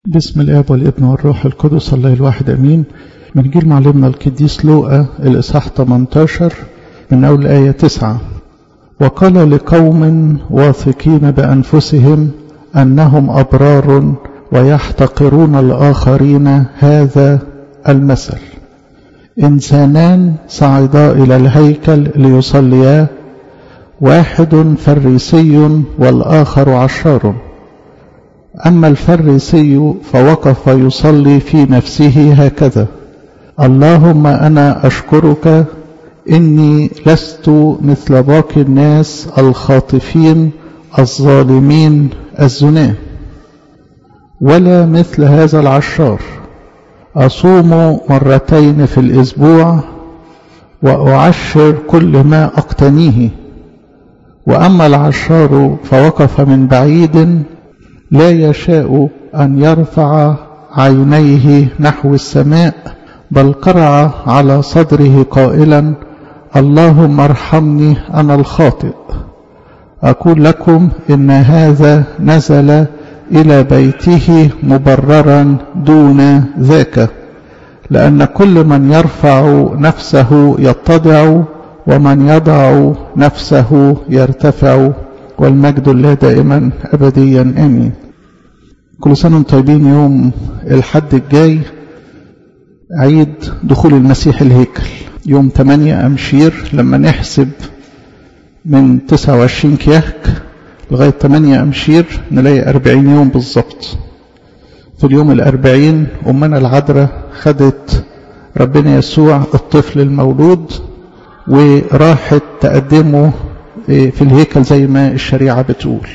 بسم الاب والابن والروح القدس الله الواحد امين من جيل معلمنا القديس لوقا الاصحاح 18 من اول الايه 9 وقال لقوم واثقين بانفسهم انهم ابرار ويحتقرون الاخرين هذا المثل انسانان صعدا الى الهيكل ليصليا واحد فريسي والاخر عشار أما الفريسي فوقف يصلي في نفسه هكذا اللهم أنا أشكرك إني لست مثل باقي الناس الخاطفين الظالمين الزناه ولا مثل هذا العشار أصوم مرتين في الأسبوع وأعشر كل ما أقتنيه وأما العشار فوقف من بعيد لا يشاء أن يرفع عينيه نحو السماء بل قرع على صدره قائلا اللهم ارحمني أنا الخاطئ أقول لكم إن هذا نزل إلى بيته مبررا دون ذاك لأن كل من يرفع نفسه يتضع ومن يضع نفسه يرتفع والمجد لله دائما أبديا آمين كل سنة وانتم طيبين يوم الحد الجاي عيد دخول المسيح الهيكل يوم 8 أمشير لما نحسب من 29 كياك لغاية 8 أمشير نلاقي 40 يوم بالظبط في اليوم الأربعين أمنا العذراء خدت ربنا يسوع الطفل المولود وراحت تقدمه في الهيكل زي ما الشريعة بتقول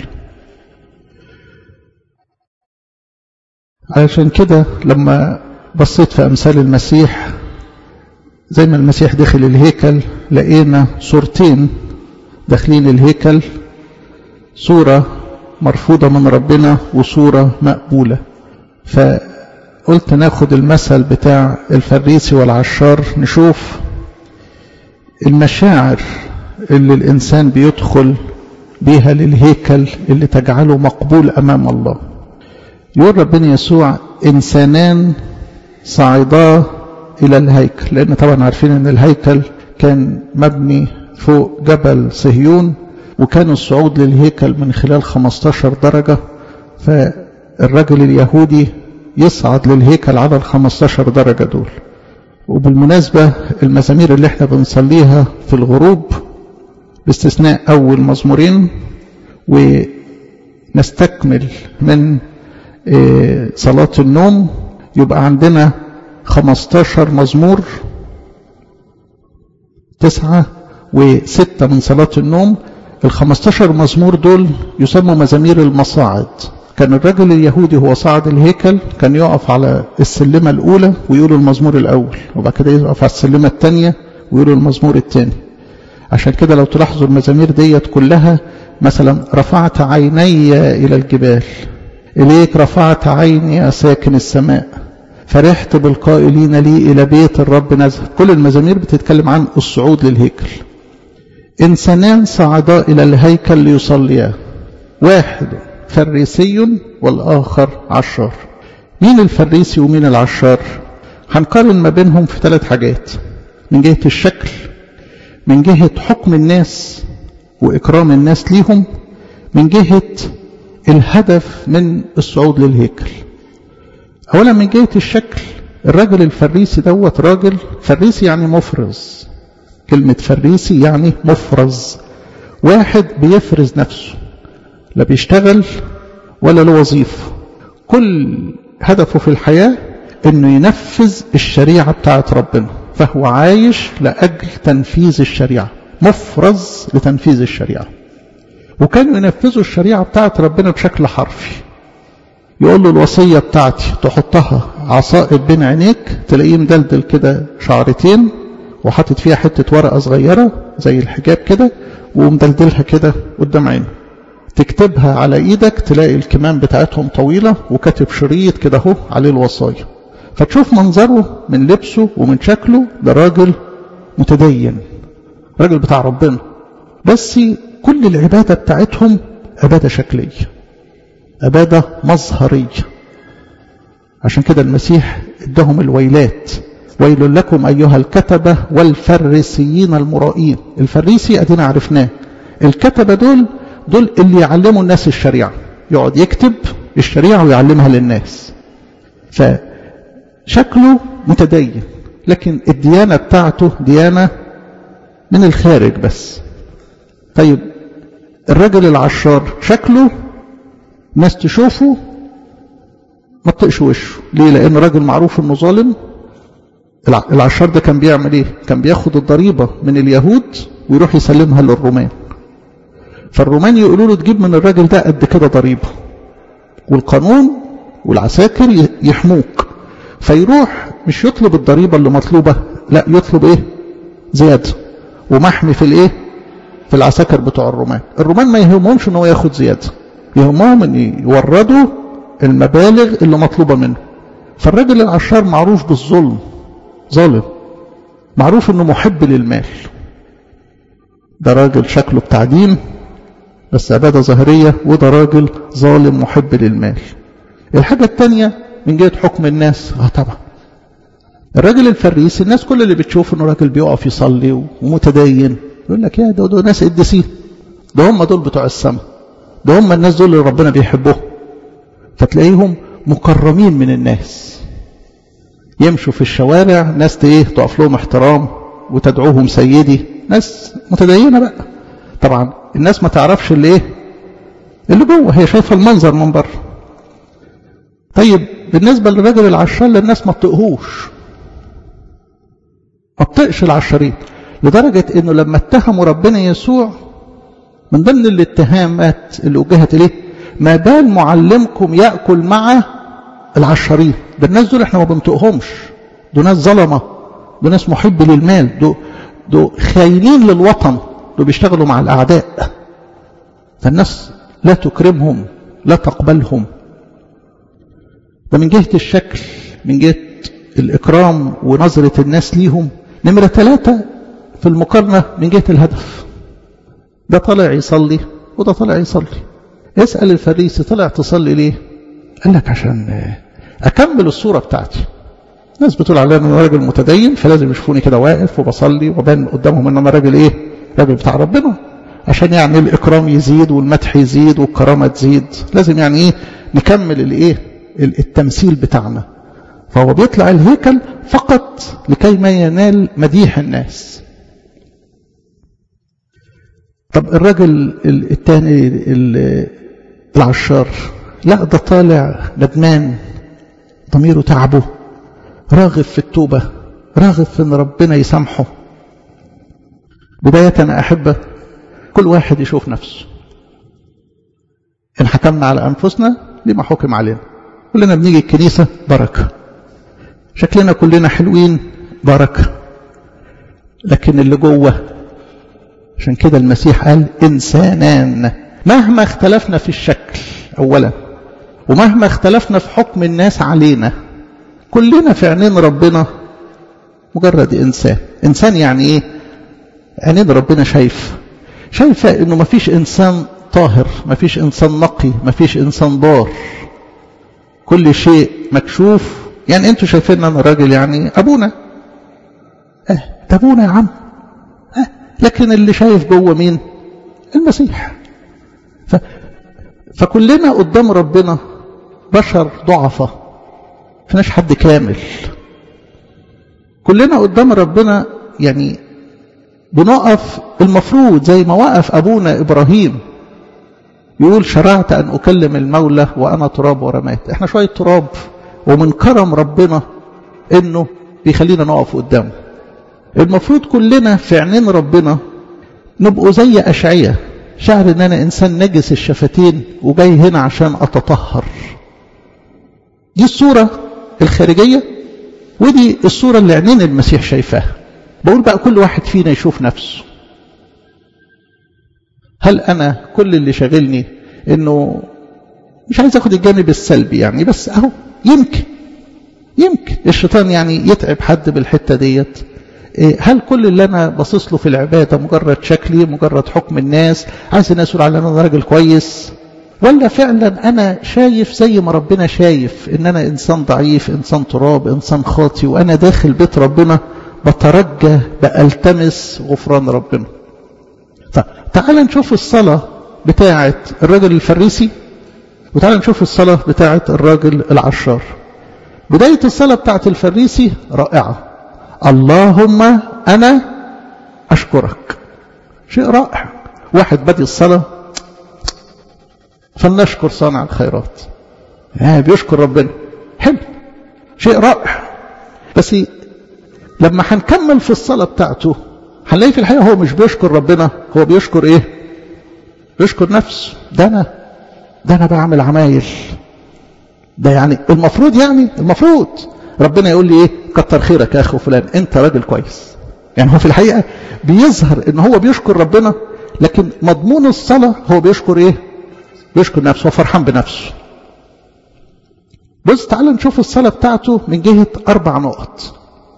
علشان كده لما بصيت في أمثال المسيح زي ما المسيح دخل الهيكل لقينا صورتين داخلين الهيكل صورة مرفوضة من ربنا وصورة مقبولة فقلت ناخد المثل بتاع الفريسي والعشار نشوف المشاعر اللي الإنسان بيدخل بيها للهيكل اللي تجعله مقبول أمام الله يقول ربنا يسوع إنسانان صعدا إلى الهيكل لأن طبعا عارفين أن الهيكل كان مبني فوق جبل صهيون وكان الصعود للهيكل من خلال 15 درجة فالرجل اليهودي يصعد للهيكل على ال 15 درجة دول وبالمناسبة المزامير اللي احنا بنصليها في الغروب باستثناء أول مزمورين ونستكمل من صلاة النوم يبقى عندنا 15 مزمور تسعة وستة من صلاة النوم ال 15 مزمور دول يسموا مزامير المصاعد كان الرجل اليهودي هو صعد الهيكل كان يقف على السلمة الأولى ويقول المزمور الأول وبعد كده يقف على السلمة الثانية ويقول المزمور الثاني عشان كده لو تلاحظوا المزامير ديت كلها مثلا رفعت عيني إلى الجبال إليك رفعت عيني يا ساكن السماء فرحت بالقائلين لي إلى بيت الرب نزل كل المزامير بتتكلم عن الصعود للهيكل إنسانان صعدا إلى الهيكل ليصليا واحد فريسي والآخر عشار مين الفريسي ومين العشار هنقارن ما بينهم في ثلاث حاجات من جهة الشكل من جهة حكم الناس وإكرام الناس ليهم من جهة الهدف من الصعود للهيكل أولا من جهة الشكل الراجل الفريسي دوت راجل فريسي يعني مفرز كلمة فريسي يعني مفرز واحد بيفرز نفسه لا بيشتغل ولا له وظيفة كل هدفه في الحياة انه ينفذ الشريعة بتاعت ربنا فهو عايش لأجل تنفيذ الشريعة مفرز لتنفيذ الشريعة وكانوا ينفذوا الشريعة بتاعت ربنا بشكل حرفي يقول له الوصية بتاعتي تحطها عصائب بين عينيك تلاقيه مدلدل كده شعرتين وحاطط فيها حتة ورقة صغيرة زي الحجاب كده ومدلدلها كده قدام عينه تكتبها على ايدك تلاقي الكمام بتاعتهم طويلة وكاتب شريط كده اهو عليه الوصايا فتشوف منظره من لبسه ومن شكله ده راجل متدين راجل بتاع ربنا بس كل العبادة بتاعتهم عبادة شكلية عبادة مظهرية عشان كده المسيح ادهم الويلات ويل لكم أيها الكتبة والفريسيين المرائين الفريسي أدينا عرفناه الكتبة دول دول اللي يعلموا الناس الشريعة يقعد يكتب الشريعة ويعلمها للناس فشكله متدين لكن الديانة بتاعته ديانة من الخارج بس طيب الرجل العشار شكله ناس تشوفه ما تطقش وشه ليه لان راجل معروف انه ظالم العشار ده كان بيعمل ايه كان بياخد الضريبة من اليهود ويروح يسلمها للرومان فالرومان يقولوا له تجيب من الراجل ده قد كده ضريبة والقانون والعساكر يحموك فيروح مش يطلب الضريبة اللي مطلوبة لا يطلب ايه زيادة ومحمي في الايه في العساكر بتوع الرومان الرومان ما يهمهمش ان هو ياخد زيادة يهمهم ان يوردوا المبالغ اللي مطلوبة منه فالراجل العشار معروف بالظلم ظالم معروف انه محب للمال ده راجل شكله بتاع دين بس عبادة ظاهرية وده راجل ظالم محب للمال الحاجة التانية من جهة حكم الناس اه طبعا الراجل الفريس الناس كل اللي بتشوف انه راجل بيقف يصلي ومتدين يقول لك يا ده, ده ناس قديسين ده هم دول بتوع السماء ده هم الناس دول اللي ربنا بيحبهم فتلاقيهم مكرمين من الناس يمشوا في الشوارع ناس ايه تقف لهم احترام وتدعوهم سيدي ناس متدينه بقى طبعا الناس ما تعرفش اللي ايه اللي جوه هي شايفه المنظر من بره طيب بالنسبه للراجل العشار الناس ما تطقهوش ما تطقش العشارين لدرجه انه لما اتهموا ربنا يسوع من ضمن الاتهامات اللي وجهت اليه ما بال معلمكم ياكل مع العشارين ده الناس دول احنا ما بنطقهمش دول ناس ظلمه دول ناس محب للمال دول دول خاينين للوطن دول بيشتغلوا مع الاعداء فالناس لا تكرمهم لا تقبلهم ده من جهه الشكل من جهه الاكرام ونظره الناس ليهم نمره ثلاثه في المقارنه من جهه الهدف ده طالع يصلي وده طالع يصلي اسال الفريسي طلع تصلي ليه قال لك عشان اكمل الصوره بتاعتي ناس بتقول عليا ان انا راجل متدين فلازم يشوفوني كده واقف وبصلي وبان قدامهم ان انا راجل ايه راجل بتاع ربنا عشان يعني الاكرام يزيد والمدح يزيد والكرامه تزيد لازم يعني ايه نكمل الايه التمثيل بتاعنا فهو بيطلع الهيكل فقط لكي ما ينال مديح الناس طب الراجل الثاني العشار لا ده طالع ندمان ضميره تعبه راغب في التوبة راغب في ان ربنا يسامحه بداية أنا أحب كل واحد يشوف نفسه إن حكمنا على أنفسنا لما حكم علينا كلنا بنيجي الكنيسة بركة شكلنا كلنا حلوين بركة لكن اللي جوه عشان كده المسيح قال إنسانان مهما اختلفنا في الشكل أولا ومهما اختلفنا في حكم الناس علينا كلنا في عينين ربنا مجرد إنسان إنسان يعني إيه عينين ربنا شايف شايفة إنه ما فيش إنسان طاهر ما فيش إنسان نقي ما فيش إنسان بار كل شيء مكشوف يعني أنتوا شايفين أنا راجل يعني أبونا اه ده أبونا يا عم اه لكن اللي شايف جوه مين المسيح ف... فكلنا قدام ربنا بشر ضعفة فناش حد كامل كلنا قدام ربنا يعني بنقف المفروض زي ما وقف أبونا إبراهيم يقول شرعت أن أكلم المولى وأنا تراب ورمات احنا شوية تراب ومن كرم ربنا انه بيخلينا نقف قدامه المفروض كلنا في عينين ربنا نبقوا زي أشعية شعر ان انا انسان نجس الشفتين وجاي هنا عشان اتطهر دي الصورة الخارجية ودي الصورة اللي عينين المسيح شايفاها بقول بقى كل واحد فينا يشوف نفسه هل انا كل اللي شاغلني انه مش عايز اخد الجانب السلبي يعني بس اهو يمكن يمكن الشيطان يعني يتعب حد بالحتة ديت هل كل اللي انا باصص له في العباده مجرد شكلي مجرد حكم الناس عايز الناس يقول على انا راجل كويس ولا فعلا أنا شايف زي ما ربنا شايف إن أنا إنسان ضعيف إنسان تراب إنسان خاطي وأنا داخل بيت ربنا بترجى بألتمس غفران ربنا فتعال نشوف الصلاة بتاعة الراجل الفريسي وتعال نشوف الصلاة بتاعة الراجل العشار بداية الصلاة بتاعة الفريسي رائعة اللهم أنا أشكرك شيء رائع واحد بدي الصلاة فلنشكر صانع الخيرات يعني بيشكر ربنا حلو شيء رائع بس لما هنكمل في الصلاة بتاعته هنلاقي في الحقيقة هو مش بيشكر ربنا هو بيشكر ايه بيشكر نفسه ده انا ده انا بعمل عمايل ده يعني المفروض يعني المفروض ربنا يقول لي ايه كتر خيرك يا اخو فلان انت راجل كويس يعني هو في الحقيقة بيظهر ان هو بيشكر ربنا لكن مضمون الصلاة هو بيشكر ايه بيشكر نفسه هو فرحان بنفسه بص تعال نشوف الصلاة بتاعته من جهة أربع نقط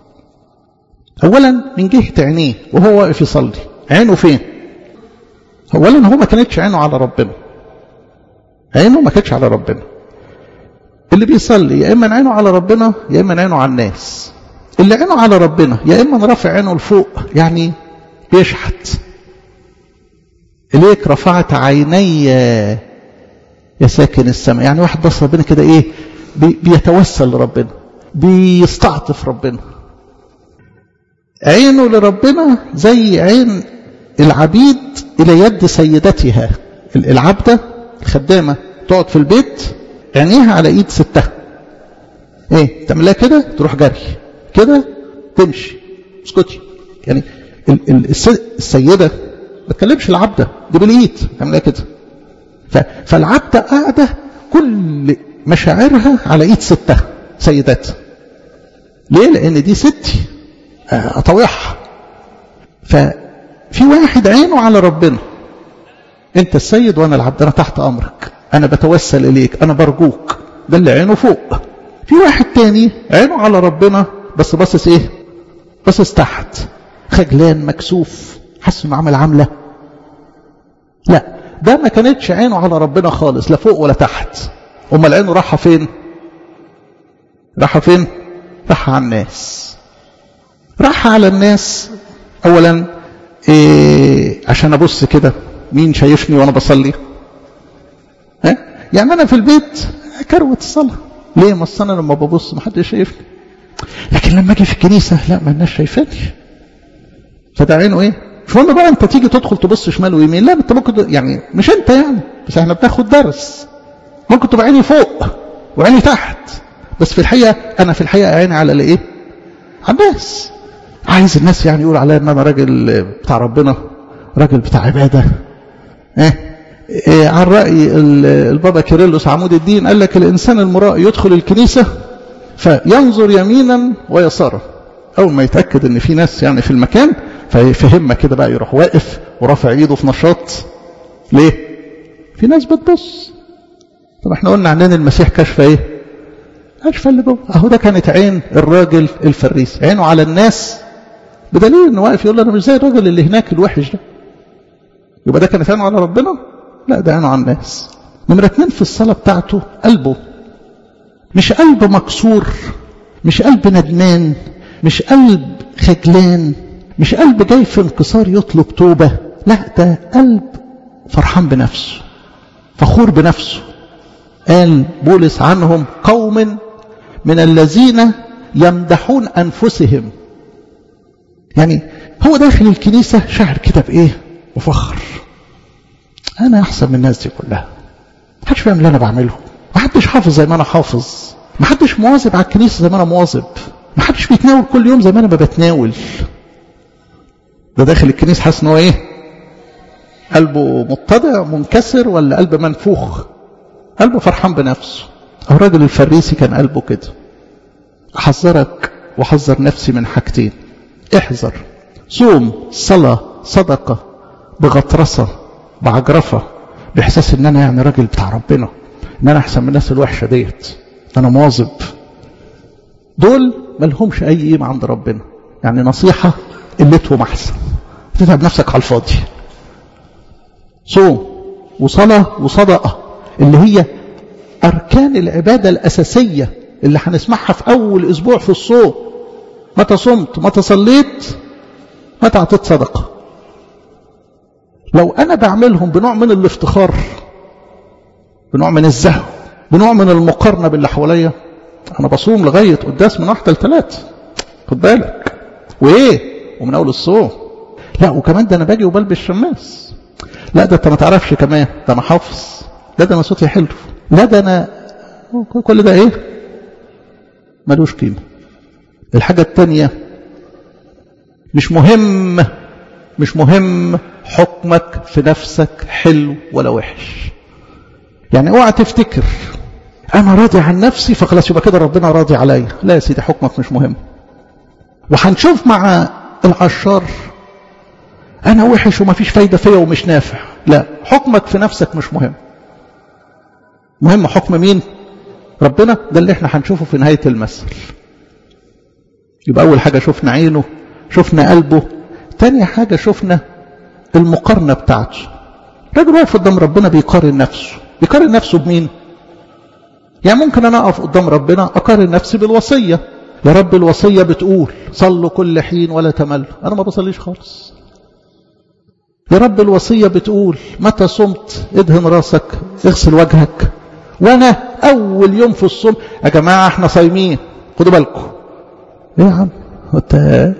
أولا من جهة عينيه وهو واقف يصلي عينه فين أولا هو ما كانتش عينه على ربنا عينه ما كانتش على ربنا اللي بيصلي يا إما عينه على ربنا يا إما عينه على الناس اللي عينه على ربنا يا إما رافع عينه لفوق يعني بيشحت إليك رفعت عيني يا ساكن السماء يعني واحد بص ربنا كده إيه بي بيتوسل لربنا بيستعطف ربنا عينه لربنا زي عين العبيد إلى يد سيدتها العبدة الخدامة تقعد في البيت عينيها على ايد ستها ايه تعملها كده تروح جري كده تمشي اسكتي يعني السيدة ما تكلمش العبدة دي بالايد تعملها كده فالعبدة قاعدة كل مشاعرها على ايد ستها سيداتها ليه لان دي ستي اطوعها ففي واحد عينه على ربنا انت السيد وانا العبد انا تحت امرك انا بتوسل اليك انا برجوك ده اللي عينه فوق في واحد تاني عينه على ربنا بس باصص ايه باصص تحت خجلان مكسوف حاسس انه عمل عمله لا ده ما كانتش عينه على ربنا خالص لا فوق ولا تحت امال عينه راحه فين راحه فين راحه على الناس راح على الناس اولا إيه عشان ابص كده مين شايفني وانا بصلي ها يعني انا في البيت كروت الصلاه ليه ما انا لما ببص ما حدش شايفني لكن لما اجي في الكنيسه لا ما الناس شايفاني فده عينه ايه مش مهم بقى انت تيجي تدخل تبص شمال ويمين لا انت ممكن يعني مش انت يعني بس احنا بناخد درس ممكن تبقى عيني فوق وعيني تحت بس في الحقيقه انا في الحقيقه عيني على الايه على الناس عايز الناس يعني يقول عليا ان انا راجل بتاع ربنا راجل بتاع عباده ايه, إيه عن راي البابا كيرلس عمود الدين قال لك الانسان المراء يدخل الكنيسه فينظر يمينا ويسارا اول ما يتاكد ان في ناس يعني في المكان فيفهمها كده بقى يروح واقف ورافع ايده في نشاط ليه في ناس بتبص طب احنا قلنا عننا المسيح كشف ايه كشف اللي جوه اهو ده كانت عين الراجل الفريسي عينه على الناس بدليل انه واقف يقول انا مش زي الراجل اللي هناك الوحش ده يبقى ده كانت عينه على ربنا لا ده عينه على الناس نمرة اتنين في الصلاة بتاعته قلبه مش قلب مكسور مش قلب ندمان مش قلب خجلان مش قلب جاي في انكسار يطلب توبة لا ده قلب فرحان بنفسه فخور بنفسه قال بولس عنهم قوم من الذين يمدحون أنفسهم يعني هو داخل الكنيسة شعر كده بإيه وفخر أنا أحسن من الناس دي كلها محدش فاهم اللي أنا بعمله محدش حافظ زي ما أنا حافظ محدش مواظب على الكنيسة زي ما أنا مواظب محدش بيتناول كل يوم زي ما أنا ما بتناول ده داخل الكنيسة حاسس إن هو إيه قلبه متضع منكسر ولا قلب منفوخ قلبه فرحان بنفسه الراجل الفريسي كان قلبه كده أحذرك وحذر نفسي من حاجتين احذر صوم صلاة صدقة بغطرسة بعجرفة بإحساس إن أنا يعني راجل بتاع ربنا إن أنا أحسن من الناس الوحشة ديت أنا مواظب دول ملهمش أي قيمة عند ربنا يعني نصيحة قلتهم أحسن تتعب نفسك على الفاضي صوم وصلاة وصدقة اللي هي أركان العبادة الأساسية اللي هنسمعها في أول أسبوع في الصوم متى صمت متى صليت متى أعطيت صدقة لو أنا بعملهم بنوع من الافتخار بنوع من الزهو بنوع من المقارنة باللي حواليا أنا بصوم لغاية قداس من واحدة لثلاثة خد بالك وإيه ومن أول الصوم لا وكمان ده أنا باجي وبلبس شماس لا ده أنت ما تعرفش كمان ده أنا حافظ لا ده أنا صوتي حلو لا ده أنا كل ده إيه ملوش قيمة الحاجة التانية مش مهم مش مهم حكمك في نفسك حلو ولا وحش يعني اوعى تفتكر انا راضي عن نفسي فخلاص يبقى كده ربنا راضي عليا لا يا سيدي حكمك مش مهم وهنشوف مع العشار انا وحش وما فيش فايده فيا ومش نافع لا حكمك في نفسك مش مهم مهم حكم مين ربنا ده اللي احنا هنشوفه في نهايه المثل يبقى اول حاجه شفنا عينه شفنا قلبه تاني حاجه شفنا المقارنه بتاعته راجل واقف قدام ربنا بيقارن نفسه بيقارن نفسه بمين يعني ممكن انا اقف قدام ربنا اقارن نفسي بالوصيه يا رب الوصيه بتقول صلوا كل حين ولا تملوا انا ما بصليش خالص يا رب الوصيه بتقول متى صمت ادهن راسك اغسل وجهك وانا اول يوم في الصوم يا جماعه احنا صايمين خدوا بالكم ايه يا عم انت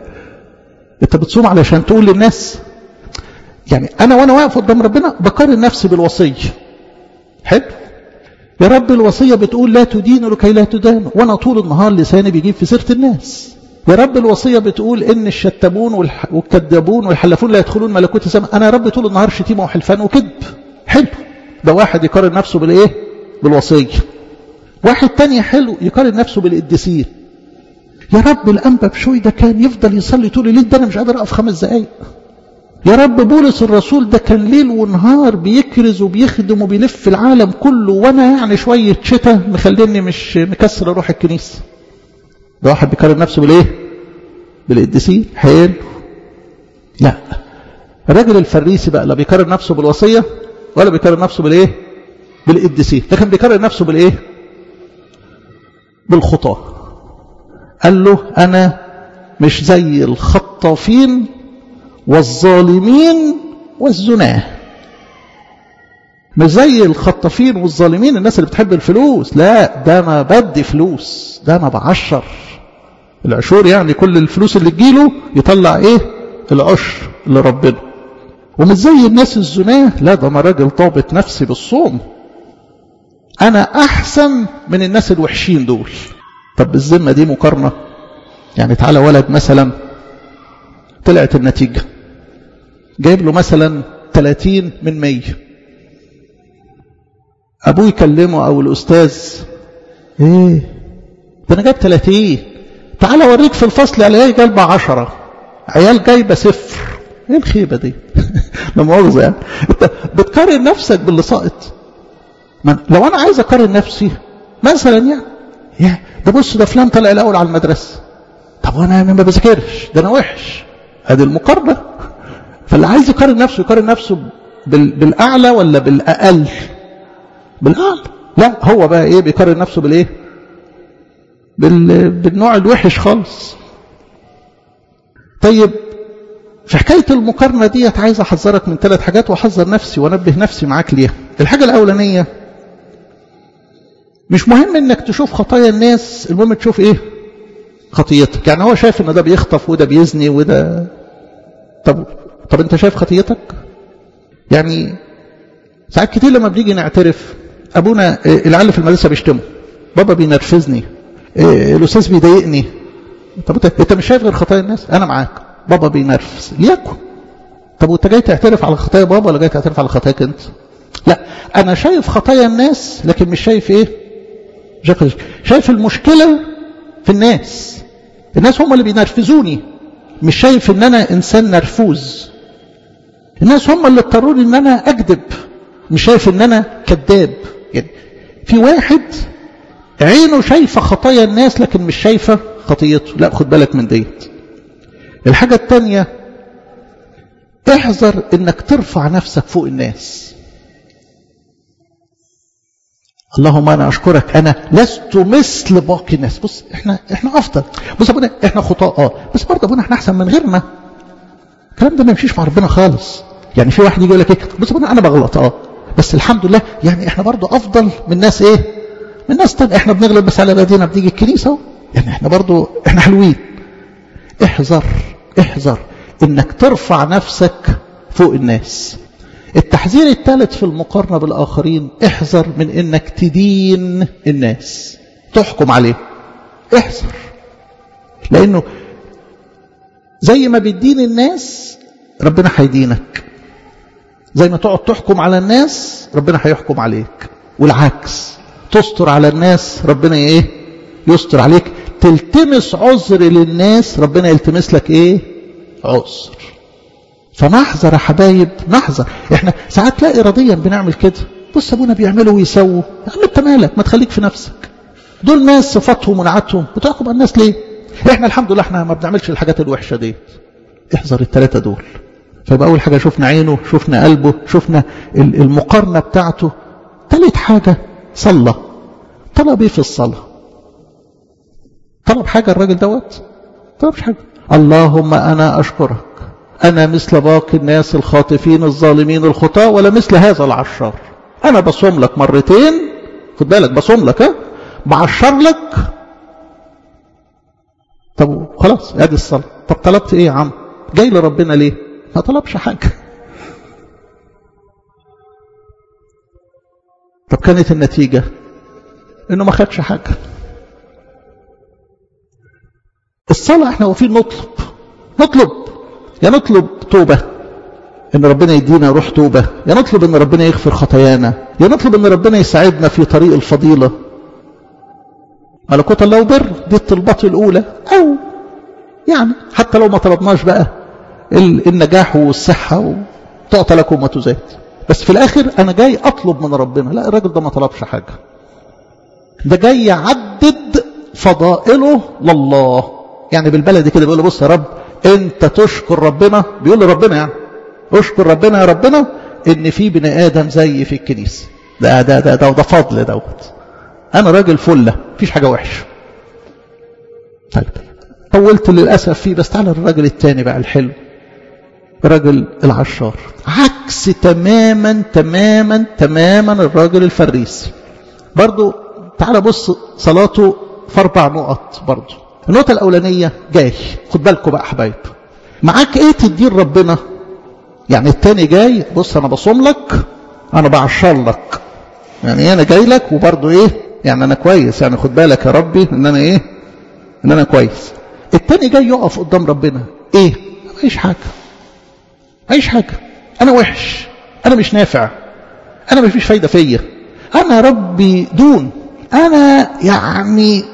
انت بتصوم علشان تقول للناس يعني انا وانا واقف قدام ربنا بقارن نفسي بالوصيه حلو يا رب الوصيه بتقول لا تدين لكي لا تدان وانا طول النهار لساني بيجيب في سيره الناس يا رب الوصيه بتقول ان الشتامون والكذابون والحلفون لا يدخلون ملكوت السماء انا يا رب طول النهار شتيمه وحلفان وكذب حلو ده واحد يقارن نفسه بالايه بالوصيه واحد تاني حلو يقارن نفسه بالقديسين يا رب الانبا بشوي ده كان يفضل يصلي طول الليل ده انا مش قادر اقف خمس دقايق يا رب بولس الرسول ده كان ليل ونهار بيكرز وبيخدم وبيلف العالم كله وانا يعني شويه شتاء مخليني مش مكسر اروح الكنيسه ده واحد بيقارن نفسه بالايه بالقديسين حلو لا الراجل الفريسي بقى لا بيقارن نفسه بالوصيه ولا بيقارن نفسه بالايه بالقديسين لكن بيقارن نفسه بالايه بالخطاه قال له انا مش زي الخطافين والظالمين والزناه مش زي الخطافين والظالمين الناس اللي بتحب الفلوس لا ده انا بدي فلوس ده انا بعشر العشور يعني كل الفلوس اللي تجيله يطلع ايه العشر لربنا ومش زي الناس الزناه لا ده انا راجل ضابط نفسي بالصوم انا احسن من الناس الوحشين دول طب بالذمه دي مقارنه يعني تعالى ولد مثلا طلعت النتيجه جايب له مثلا 30 من 100 ابوه يكلمه او الاستاذ ايه ده انا جايب 30 تعالى اوريك في الفصل عيال جايبه 10 عيال جايبه صفر ايه الخيبه دي لا مؤاخذه يعني انت بتقارن نفسك باللي ساقط من لو انا عايز اقارن نفسي مثلا يعني يا ده بص ده فلان طلع الاول على المدرسه طب وانا ما بذاكرش ده انا وحش ادي المقارنه فاللي عايز يقارن نفسه يقارن نفسه بالاعلى ولا بالاقل بالاعلى لا هو بقى ايه بيقارن نفسه بالايه بال... بالنوع الوحش خالص طيب في حكايه المقارنه ديت عايز احذرك من ثلاث حاجات واحذر نفسي وانبه نفسي معاك ليها الحاجه الاولانيه مش مهم انك تشوف خطايا الناس المهم تشوف ايه خطيتك يعني هو شايف ان ده بيخطف وده بيزني وده طب طب انت شايف خطيتك يعني ساعات كتير لما بنيجي نعترف ابونا العيال في المدرسه بيشتموا بابا بينرفزني الاستاذ بيضايقني طب انت انت مش شايف غير خطايا الناس انا معاك بابا بينرفز ليكن طب وانت جاي تعترف على خطايا بابا ولا جاي تعترف على خطاياك انت لا انا شايف خطايا الناس لكن مش شايف ايه شايف المشكله في الناس الناس هم اللي بينرفزوني مش شايف ان انا انسان نرفوز الناس هم اللي اضطروني ان انا اكذب مش شايف ان انا كذاب يعني في واحد عينه شايفه خطايا الناس لكن مش شايفه خطيته لا خد بالك من ديت الحاجه الثانيه احذر انك ترفع نفسك فوق الناس اللهم انا اشكرك انا لست مثل باقي الناس بص احنا احنا افضل بص ابونا احنا خطاء اه بس برضه ابونا احنا احسن من غيرنا الكلام ده ما يمشيش مع ربنا خالص يعني في واحد يجي يقول لك ايه بص ابونا انا بغلط اه بس الحمد لله يعني احنا برضه افضل من ناس ايه من ناس تانية احنا بنغلط بس على بدينا بنيجي الكنيسه اهو يعني احنا برضه احنا حلوين احذر احذر انك ترفع نفسك فوق الناس التحذير الثالث في المقارنة بالآخرين احذر من انك تدين الناس تحكم عليه احذر لانه زي ما بتدين الناس ربنا هيدينك زي ما تقعد تحكم على الناس ربنا هيحكم عليك والعكس تستر على الناس ربنا ايه يستر عليك تلتمس عذر للناس ربنا يلتمس لك ايه عذر فنحذر يا حبايب نحذر احنا ساعات لا اراديا بنعمل كده بص ابونا بيعملوا ويسووا يا عم انت مالك ما تخليك في نفسك دول ناس صفاتهم ونعتهم بتحكم على الناس ليه احنا الحمد لله احنا ما بنعملش الحاجات الوحشه دي احذر الثلاثه دول فيبقى اول حاجه شفنا عينه شفنا قلبه شفنا المقارنه بتاعته ثالث حاجه صلى طلب ايه في الصلاه طلب حاجه الراجل دوت طلبش حاجه اللهم انا اشكرك أنا مثل باقي الناس الخاطفين الظالمين الخطاة ولا مثل هذا العشار أنا بصوم لك مرتين خد بالك بصوم لك ها بعشر لك طب خلاص ادي الصلاة طب طلبت ايه يا عم جاي لربنا ليه ما طلبش حاجة طب كانت النتيجة انه ما خدش حاجة الصلاة احنا واقفين نطلب نطلب يا نطلب توبة ان ربنا يدينا روح توبة يا نطلب ان ربنا يغفر خطايانا يا نطلب ان ربنا يساعدنا في طريق الفضيلة ملكوت الله وبر دي الطلبات الاولى او يعني حتى لو ما طلبناش بقى النجاح والصحة تعطى لكم وتزاد بس في الاخر انا جاي اطلب من ربنا لا الراجل ده ما طلبش حاجة ده جاي يعدد فضائله لله يعني بالبلدي كده بيقول له بص يا رب انت تشكر ربنا بيقول لربنا يعني اشكر ربنا يا ربنا ان في بني ادم زي في الكنيسه ده ده ده ده, ده فضل دوت انا راجل فله مفيش حاجه وحشه طيب طولت للاسف فيه بس تعالى الراجل الثاني بقى الحلو الراجل العشار عكس تماما تماما تماما الراجل الفريسي برضو تعالى بص صلاته في اربع نقط برضو النقطة الأولانية جاي خد بالكم بقى حبايب معاك ايه تدين ربنا يعني التاني جاي بص انا بصوم لك انا بعشر لك يعني انا جاي لك وبرضه ايه يعني انا كويس يعني خد بالك يا ربي ان انا ايه ان انا كويس التاني جاي يقف قدام ربنا ايه مفيش حاجة مفيش حاجة انا وحش انا مش نافع انا مفيش فايدة فيا انا ربي دون انا يعني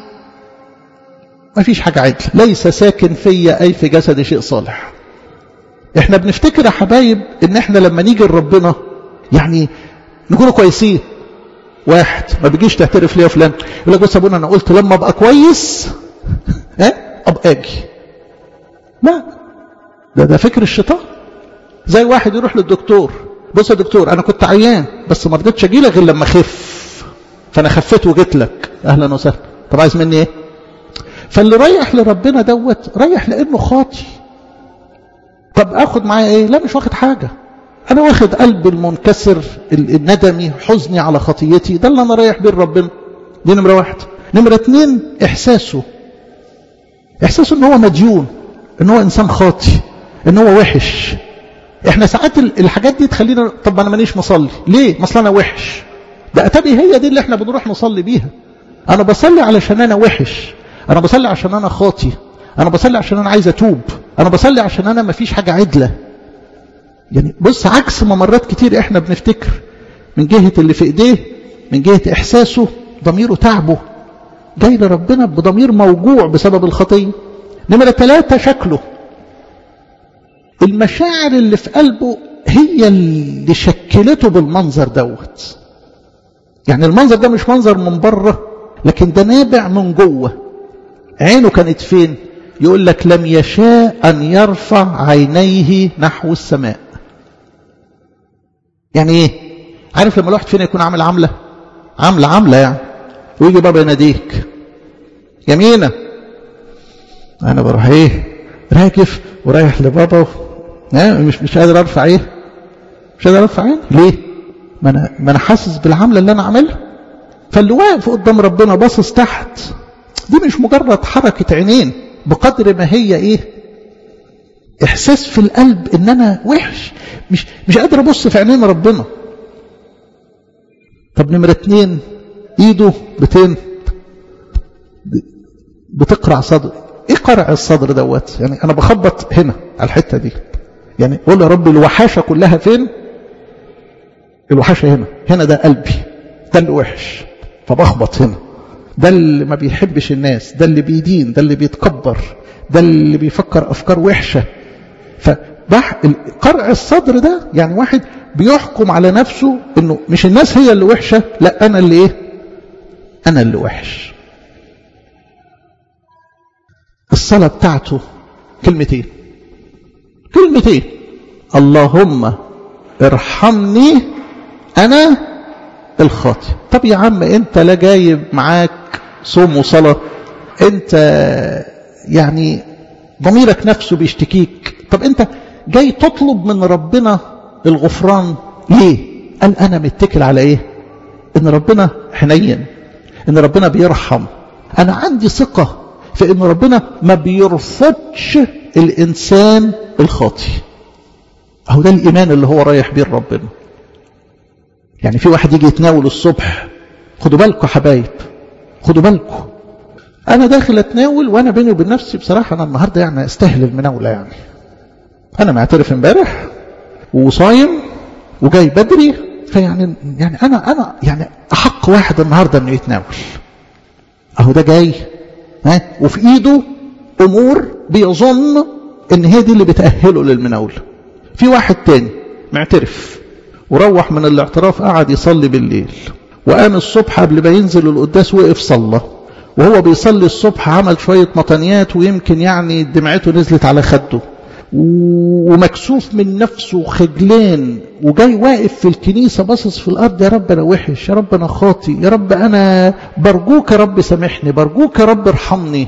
ما فيش حاجة عدل ليس ساكن فيا أي في جسدي شيء صالح احنا بنفتكر يا حبايب ان احنا لما نيجي لربنا يعني نكونوا كويسين واحد ما بيجيش تعترف ليه يا فلان يقول لك بص يا ابونا انا قلت لما ابقى كويس ها ابقى اجي لا ده ده فكر الشيطان زي واحد يروح للدكتور بص يا دكتور انا كنت عيان بس ما رضيتش اجي لك غير لما اخف فانا خفيت وجيت لك اهلا وسهلا طب عايز مني ايه فاللي رايح لربنا دوت رايح لانه خاطي طب اخد معايا ايه لا مش واخد حاجة انا واخد قلبي المنكسر الندمي حزني على خطيتي ده اللي انا رايح بيه ربنا دي نمرة واحد نمرة اتنين احساسه احساسه ان هو مديون ان هو انسان خاطي ان هو وحش احنا ساعات الحاجات دي تخلينا طب انا مانيش مصلي ليه مثلا انا وحش ده اتابي هي دي اللي احنا بنروح نصلي بيها انا بصلي علشان انا وحش انا بصلي عشان انا خاطي انا بصلي عشان انا عايز اتوب انا بصلي عشان انا ما فيش حاجة عدلة يعني بص عكس ما مرات كتير احنا بنفتكر من جهة اللي في ايديه من جهة احساسه ضميره تعبه جاي لربنا بضمير موجوع بسبب الخطية نمرة ثلاثة شكله المشاعر اللي في قلبه هي اللي شكلته بالمنظر دوت يعني المنظر ده مش منظر من بره لكن ده نابع من جوه عينه كانت فين يقول لك لم يشاء أن يرفع عينيه نحو السماء يعني ايه عارف لما الواحد فينا يكون عامل عملة عاملة عاملة يعني ويجي بابا يناديك يمينة أنا بروح إيه راكف ورايح لبابا مش مش قادر أرفع إيه مش قادر أرفع عيني ليه؟ ما أنا ما أنا حاسس بالعملة اللي أنا عاملها فاللي واقف قدام ربنا باصص تحت دي مش مجرد حركة عينين بقدر ما هي إيه إحساس في القلب إن أنا وحش مش مش قادر أبص في عينين ربنا طب نمرة اتنين ايده بتين بتقرع صدر ايه قرع الصدر دوت يعني انا بخبط هنا على الحته دي يعني قول يا رب الوحاشه كلها فين الوحاشه هنا هنا ده قلبي ده اللي وحش فبخبط هنا ده اللي ما بيحبش الناس ده اللي بيدين ده اللي بيتكبر ده اللي بيفكر افكار وحشه فبح قرع الصدر ده يعني واحد بيحكم على نفسه انه مش الناس هي اللي وحشه لا انا اللي ايه انا اللي وحش الصلاه بتاعته كلمتين كلمتين اللهم ارحمني انا الخاطئ طب يا عم انت لا جايب معاك صوم وصلاه انت يعني ضميرك نفسه بيشتكيك طب انت جاي تطلب من ربنا الغفران ليه قال انا متكل على ايه ان ربنا حنين ان ربنا بيرحم انا عندي ثقة في ان ربنا ما بيرفضش الانسان الخاطي اهو ده الايمان اللي هو رايح بيه ربنا يعني في واحد يجي يتناول الصبح خدوا بالكم حبايب خدوا بالكم انا داخل اتناول وانا بيني وبين نفسي بصراحة انا النهاردة يعني استاهل المناولة يعني انا معترف امبارح وصايم وجاي بدري فيعني يعني انا انا يعني احق واحد النهارده انه يتناول اهو ده جاي ها وفي ايده امور بيظن ان هي دي اللي بتاهله للمناوله في واحد تاني معترف وروح من الاعتراف قعد يصلي بالليل وقام الصبح قبل ما ينزل القداس وقف صلى وهو بيصلي الصبح عمل شويه مطنيات ويمكن يعني دمعته نزلت على خده ومكسوف من نفسه وخجلان وجاي واقف في الكنيسة باصص في الأرض يا رب أنا وحش يا رب أنا خاطي يا رب أنا برجوك يا رب سامحني برجوك يا رب ارحمني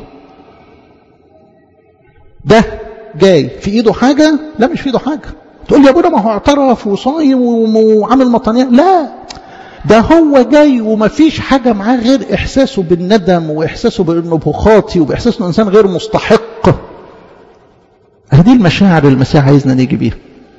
ده جاي في إيده حاجة لا مش في إيده حاجة تقول لي يا ابونا ما هو اعترف وصايم وعامل مطانية لا ده هو جاي وما فيش حاجة معاه غير إحساسه بالندم وإحساسه بأنه خاطي وبإحساسه أنه إنسان غير مستحق هذه المشاعر المسيح عايزنا نيجي بيها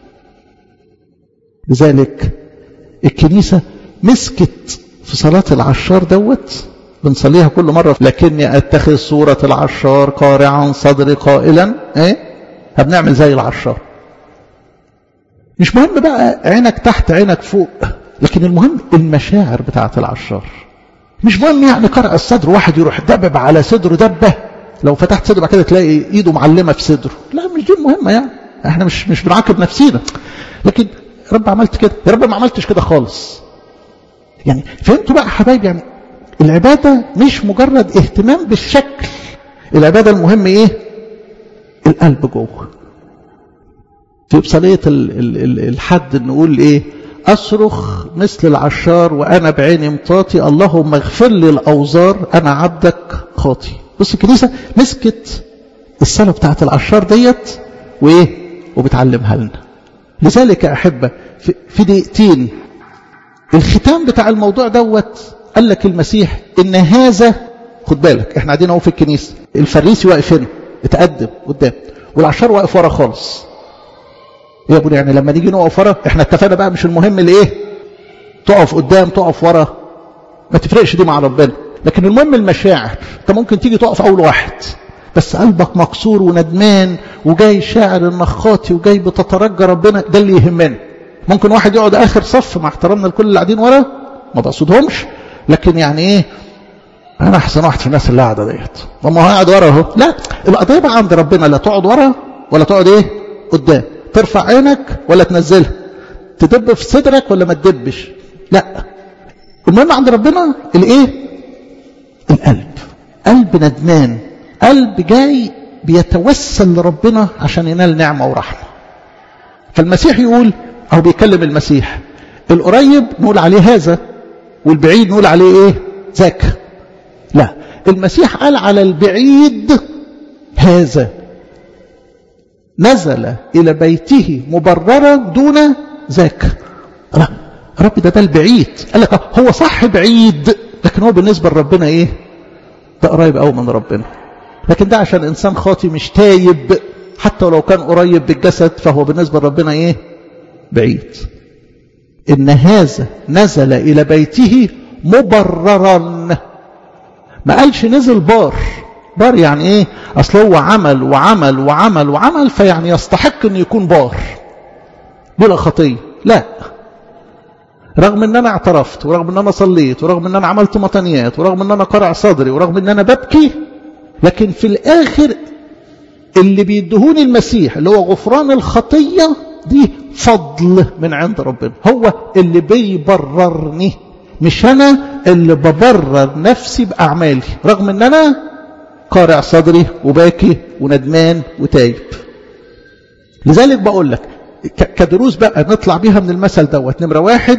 لذلك الكنيسة مسكت في صلاة العشار دوت بنصليها كل مرة لكني أتخذ صورة العشار قارعا صدري قائلا ايه بنعمل زي العشار مش مهم بقى عينك تحت عينك فوق لكن المهم المشاعر بتاعة العشار مش مهم يعني قرع الصدر واحد يروح دبب على صدره دبه لو فتحت صدره بعد كده تلاقي ايده معلمه في صدره لا مش دي المهمه يعني احنا مش مش بنعاقب نفسينا لكن يا رب عملت كده يا رب ما عملتش كده خالص يعني فهمتوا بقى حبايبي يعني العباده مش مجرد اهتمام بالشكل العباده المهم ايه القلب جوه في بصليه الحد نقول ايه أصرخ مثل العشار وأنا بعيني مطاطي اللهم اغفر لي الأوزار أنا عبدك خاطي بص الكنيسة مسكت الصلاة بتاعت العشار ديت وإيه وبتعلمها لنا لذلك يا أحبة في دقيقتين الختام بتاع الموضوع دوت قال لك المسيح إن هذا خد بالك احنا قاعدين اهو في الكنيسة الفريسي واقف هنا اتقدم قدام والعشار واقف ورا خالص يا ابني يعني لما نيجي نقف ورا احنا اتفقنا بقى مش المهم الايه تقف قدام تقف ورا ما تفرقش دي مع ربنا لكن المهم المشاعر انت ممكن تيجي تقف اول واحد بس قلبك مكسور وندمان وجاي شاعر انك خاطي وجاي بتترجى ربنا ده اللي يهمنا ممكن واحد يقعد اخر صف مع احترامنا لكل اللي قاعدين ورا ما بقصدهمش لكن يعني ايه انا احسن واحد في الناس اللي قاعده ديت ما هو قاعد ورا اهو لا القضيه بقى عند ربنا لا تقعد ورا ولا تقعد ايه قدام ترفع عينك ولا تنزلها تدب في صدرك ولا ما تدبش لا المهم عند ربنا الايه القلب قلب ندمان قلب جاي بيتوسل لربنا عشان ينال نعمه ورحمه فالمسيح يقول او بيكلم المسيح القريب نقول عليه هذا والبعيد نقول عليه ايه ذاك لا المسيح قال على البعيد هذا نزل إلى بيته مبررا دون ذاك لا رب ده ده البعيد قال لك هو صح بعيد لكن هو بالنسبة لربنا ايه ده قريب قوي من ربنا لكن ده عشان انسان خاطي مش تايب حتى ولو كان قريب بالجسد فهو بالنسبة لربنا ايه بعيد ان هذا نزل الى بيته مبررا ما قالش نزل بار بار يعني ايه اصل هو عمل وعمل وعمل وعمل فيعني يستحق ان يكون بار بلا خطيه لا رغم ان انا اعترفت ورغم ان انا صليت ورغم ان انا عملت مطنيات ورغم ان انا قرع صدري ورغم ان انا ببكي لكن في الاخر اللي بيدهوني المسيح اللي هو غفران الخطيه دي فضل من عند ربنا هو اللي بيبررني مش انا اللي ببرر نفسي باعمالي رغم ان انا قارع صدري وباكي وندمان وتايب لذلك بقول لك كدروس بقى نطلع بيها من المثل دوت نمرة واحد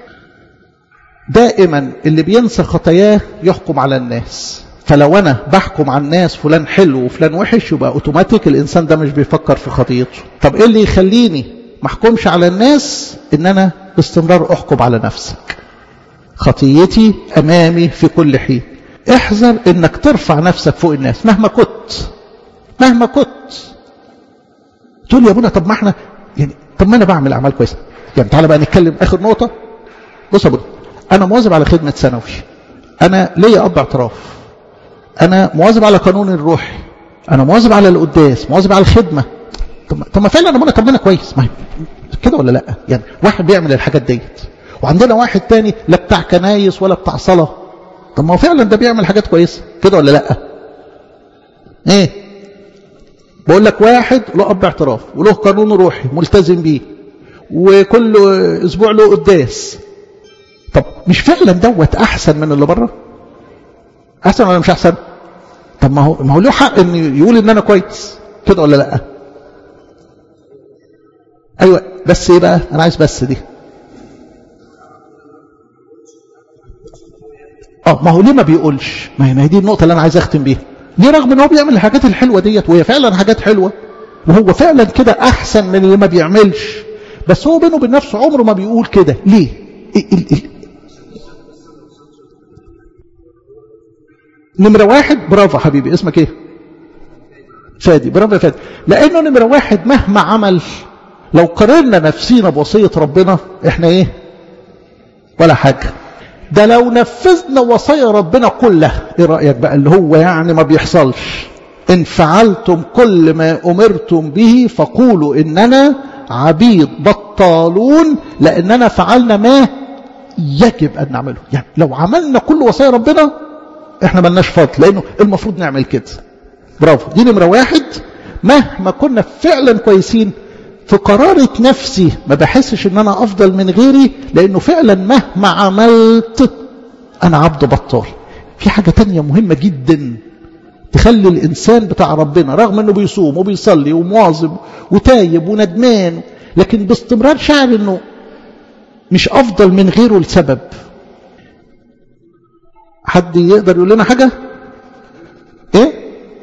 دائما اللي بينسى خطاياه يحكم على الناس فلو انا بحكم على الناس فلان حلو وفلان وحش يبقى اوتوماتيك الانسان ده مش بيفكر في خطيته طب ايه اللي يخليني ما احكمش على الناس ان انا باستمرار احكم على نفسك خطيتي امامي في كل حين احذر انك ترفع نفسك فوق الناس مهما كنت مهما كنت تقول يا ابونا طب ما احنا يعني طب ما انا بعمل اعمال كويسه يعني تعالى بقى نتكلم اخر نقطه بص يا ابونا انا مواظب على خدمه ثانوي انا ليا اب اعتراف انا مواظب على قانون الروحي انا مواظب على القداس مواظب على الخدمه طب طب ما فعلا ابونا طب ما انا كويس ما كده ولا لا يعني واحد بيعمل الحاجات ديت وعندنا واحد تاني لا بتاع كنايس ولا بتاع صلاه طب ما هو فعلا ده بيعمل حاجات كويسه كده ولا لا ايه بقول لك واحد له اب اعتراف وله قانون روحي ملتزم بيه وكل اسبوع له قداس طب مش فعلا دوت احسن من اللي بره احسن ولا مش احسن طب ما هو ما هو له حق ان يقول ان انا كويس كده ولا لا ايوه بس ايه بقى انا عايز بس دي اه ما هو ليه ما بيقولش ما هي دي النقطه اللي انا عايز اختم بيها ليه رغم ان هو بيعمل الحاجات الحلوه ديت وهي فعلا حاجات حلوه وهو فعلا كده احسن من اللي ما بيعملش بس هو بينه وبين نفسه عمره ما بيقول كده ليه إيه إيه إيه نمره واحد برافو حبيبي اسمك ايه فادي برافو يا فادي لانه نمره واحد مهما عمل لو قارنا نفسينا بوصيه ربنا احنا ايه ولا حاجه ده لو نفذنا وصايا ربنا كلها ايه رأيك بقى اللي هو يعني ما بيحصلش ان فعلتم كل ما امرتم به فقولوا اننا عبيد بطالون لاننا فعلنا ما يجب ان نعمله يعني لو عملنا كل وصايا ربنا احنا ملناش فضل لانه المفروض نعمل كده برافو دي نمره واحد مهما كنا فعلا كويسين في قرارة نفسي ما بحسش ان انا افضل من غيري لانه فعلا مهما عملت انا عبد بطال في حاجة تانية مهمة جدا تخلي الانسان بتاع ربنا رغم انه بيصوم وبيصلي ومواظب وتايب وندمان لكن باستمرار شعر انه مش افضل من غيره لسبب حد يقدر يقول لنا حاجة ايه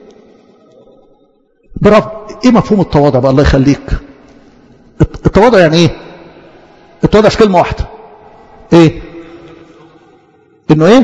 برافو ايه مفهوم التواضع بقى الله يخليك التواضع يعني ايه التواضع في كلمة واحدة ايه انه ايه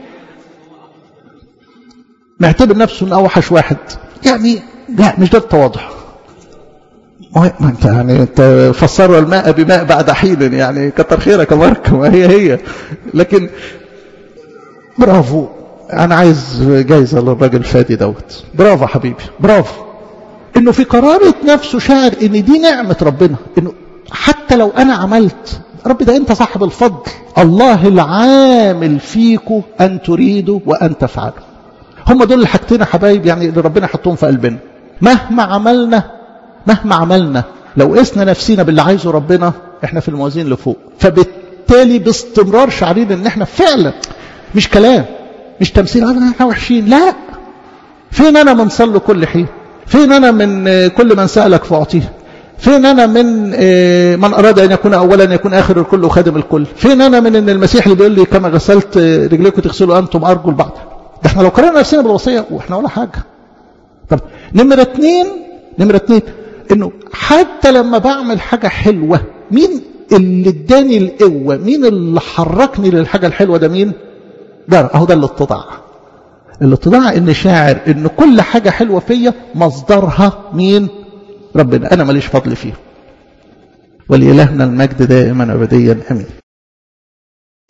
معتبر نفسه انه اوحش واحد يعني لا مش ده التواضع ما انت يعني انت فسروا الماء بماء بعد حين يعني كتر خيرك يا مارك ما هي هي لكن برافو انا عايز جايزه للراجل الفادي دوت برافو حبيبي برافو انه في قرارة نفسه شاعر ان دي نعمة ربنا انه حتى لو انا عملت رب ده انت صاحب الفضل الله العامل فيكم ان تريدوا وان تفعلوا هم دول الحاجتين يا حبايب يعني اللي ربنا حطهم في قلبنا مهما عملنا مهما عملنا لو قسنا نفسينا باللي عايزه ربنا احنا في الموازين لفوق فبالتالي باستمرار شعرين ان احنا فعلا مش كلام مش تمثيل احنا وحشين لا فين انا من صلوا كل حين فين انا من كل من سألك فاعطيه فين انا من إيه من اراد ان يكون اولا يكون اخر الكل وخادم الكل فين انا من ان المسيح اللي بيقول لي كما غسلت رجليكم تغسلوا انتم ارجل بعض ده احنا لو قررنا نفسنا بالوصيه واحنا ولا حاجه طب نمره اثنين نمره اثنين انه حتى لما بعمل حاجه حلوه مين اللي اداني القوه مين اللي حركني للحاجه الحلوه ده مين ده اهو ده الاتضاع الاتضاع ان شاعر ان كل حاجه حلوه فيا مصدرها مين ربنا انا ماليش فضل فيه ولإلهنا المجد دائما ابديا امين